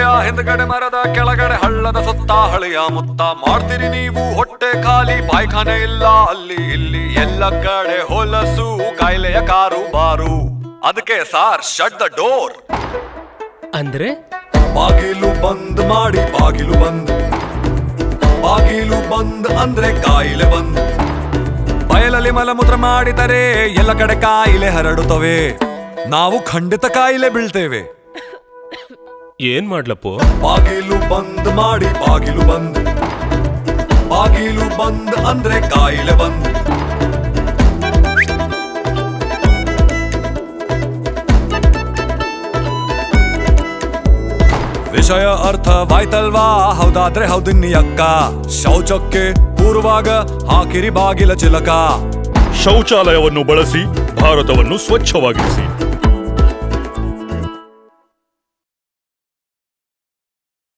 ಹಿಂದ್ಗಡೆ ಮರದ ಕೆಳಗಡೆ ಹಳ್ಳದ ಸುತ್ತ ಹಳೆಯ ಮುತ್ತ ಮಾಡ್ತೀರಿ ನೀವು ಹೊಟ್ಟೆ ಖಾಲಿ ಪಾಯ್ಖಾನೆ ಇಲ್ಲ ಅಲ್ಲಿ ಇಲ್ಲಿ ಎಲ್ಲ ಕಡೆ ಹೊಲಸು ಕಾಯಿಲೆಯ ಕಾರು ಬಾರು ಅದಕ್ಕೆ ಸಾರ್ ಶಟ್ ದ ಡೋರ್ ಅಂದ್ರೆ ಬಾಗಿಲು ಬಂದ್ ಮಾಡಿ ಬಾಗಿಲು ಬಂದ್ ಬಾಗಿಲು ಬಂದ್ ಅಂದ್ರೆ ಕಾಯಿಲೆ ಬಂದ್ ಬಯಲಲ್ಲಿ ಮಲಮೂತ್ರ ಮಾಡಿದರೆ ಎಲ್ಲ ಕಡೆ ಕಾಯಿಲೆ ಹರಡುತ್ತವೆ ನಾವು ಖಂಡಿತ ಕಾಯಿಲೆ ಬೀಳ್ತೇವೆ ಏನ್ ಮಾಡ್ಲಪ್ಪೋ ಬಾಗಿಲು ಬಂದ್ ಮಾಡಿ ಬಾಗಿಲು ಬಂದ್ ಬಾಗಿಲು ಬಂದ್ ಅಂದ್ರೆ ಕಾಯಿಲೆ ಬಂದ್ ವಿಷಯ ಅರ್ಥವಾಯ್ತಲ್ವಾ ಹೌದಾದ್ರೆ ಹೌದಿನ್ನಿ ಅಕ್ಕ ಶೌಚಕ್ಕೆ ಕೂರುವಾಗ ಹಾಕಿರಿ ಬಾಗಿಲ ಚಿಲಕ ಶೌಚಾಲಯವನ್ನು ಬಳಸಿ ಭಾರತವನ್ನು ಸ್ವಚ್ಛವಾಗಿರಿಸಿ